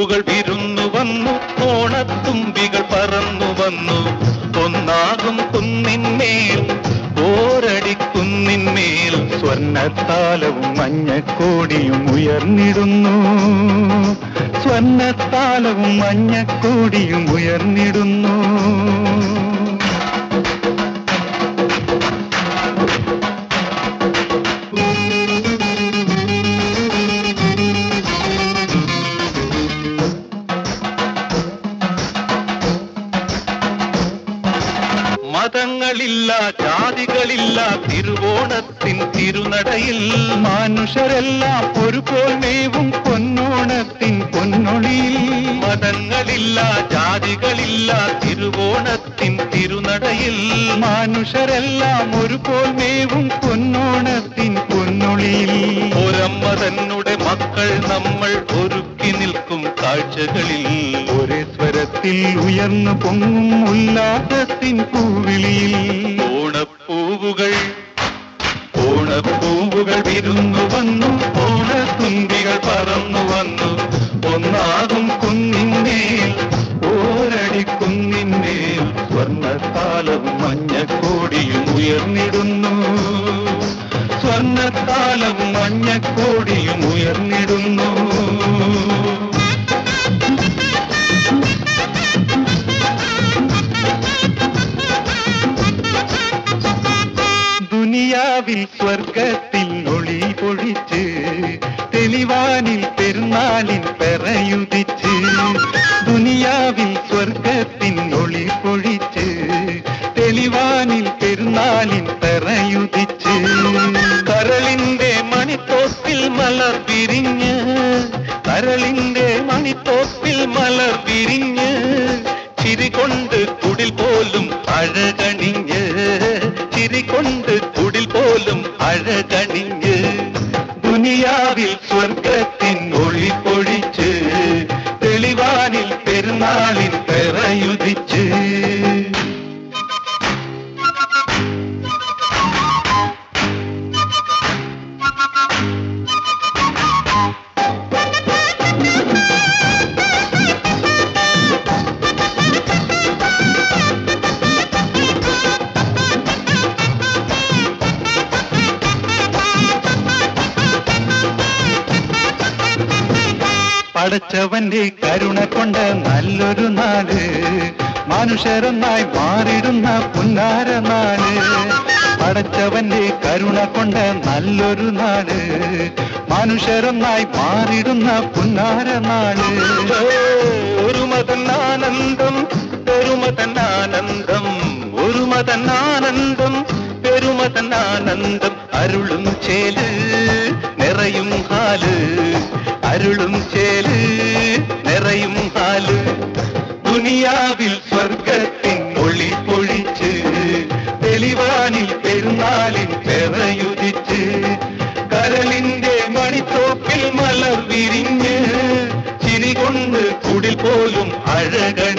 പൂവുകൾ വിരുന്നു വന്നു ഓണത്തുമ്പികൾ പറന്നു വന്നു ഒന്നാകും കുന്നിന്മേൽ ഓരടി കുന്നിന്മേൽ സ്വർണ്ണത്താലവും മഞ്ഞക്കോടിയും ഉയർന്നിടുന്നു സ്വർണ്ണത്താലവും മഞ്ഞക്കോടിയും ഉയർന്നിടുന്നു മതങ്ങളില്ല ജാതികളില്ല തിരുവോണത്തിൻ തിരുനടയിൽ മനുഷ്യരെല്ലാം ഒരുപോൽ മേവും പൊന്നോണത്തിൻ പൊന്നൊളിയിൽ മതങ്ങളില്ല ജാതികളില്ല തിരുവോണത്തിൻ തിരുനടയിൽ മനുഷ്യരെല്ലാം ഒരുപോൽ മേവും പൊന്നോണത്തിൻ പൊന്നൊളിയിൽ ഒരമ്മ തന്നെ മക്കൾ നമ്മൾ ഒരുക്കി നിൽക്കും കാഴ്ചകളിൽ ഒരേ സ്വരത്തിൽ ഉയർന്നു പൊങ്ങും ഉല്ലാസത്തിൻ പൂവിളിയിൽ ഓണപ്പൂവുകൾ ഓണപ്പൂവുകൾ വിരുന്നു വന്നു ഓണത്തുമ്പികൾ പറന്നു വന്നു ഒന്നാകും കുന്നിന്മേൽ ഓരടി കുന്നിന്മേൽ സ്വർണ്ണത്താലവും മഞ്ഞക്കോടിയും ഉയർന്നിടുന്നു സ്വർണ്ണത്താലവും മഞ്ഞക്കോടിയും ഉയർന്നിടുന്നു ദുനിയാവിൽ സ്വർഗത്തിൽ ഒളി പൊഴിച്ച് തെളിവാനിൽ പെരുന്നാളിൻ പെറയുദിച്ച് ദുനിയാവിൽ സ്വർഗത്തിൻ ഒളി പൊഴിച്ച് തെളിവാനിൽ പെരുന്നാളിൻ പെറയുദിച്ച് കരളിന്റെ മണിത്തോപ്പിൽ മലർ വിരിഞ്ഞ് കരളിന്റെ മണിത്തോപ്പിൽ മലർ വിരിഞ്ഞ് ചിരി കൊണ്ട് കുടിൽ പോലും അഴകണിഞ്ഞ് ചിരി കൊണ്ട് കുടിൽ പോലും അഴകണിഞ്ഞ് ദുനിയാവിൽ സ്വർഗത്തിൻ ഒളി പൊഴിച്ച് തെളിവാനിൽ പെരുന്നാളിൽ പെറയുദിച്ച് പടച്ചവന്റെ കരുണ കൊണ്ട് നല്ലൊരു നാട് മനുഷ്യരൊന്നായി മാറിടുന്ന പുന്നാര നാട് പടച്ചവന്റെ കരുണ കൊണ്ട് നല്ലൊരു നാട് മനുഷ്യരൊന്നായി മാറിടുന്ന പുന്നാര നാട് ഒരു മതന്നാനന്ദം പെരുമതന്നാനന്ദം ഒരു മതന്നാനന്ദം പെരുമതന്നാനന്ദം അരുളും ചേല് നിറയും ഹാല് അരുളും ചേല് നിറയും ഹാല് ദുനിയാവിൽ സ്വർഗത്തിൻ ഒളി പൊഴിച്ച് തെളിവാനിൽ പെരുന്നാളിൽ പെറയുദിച്ച് കരളിന്റെ മണിത്തോപ്പിൽ മലർ വിരിഞ്ഞ് ചിരി കൊണ്ട് കുടിൽ പോലും അഴകണി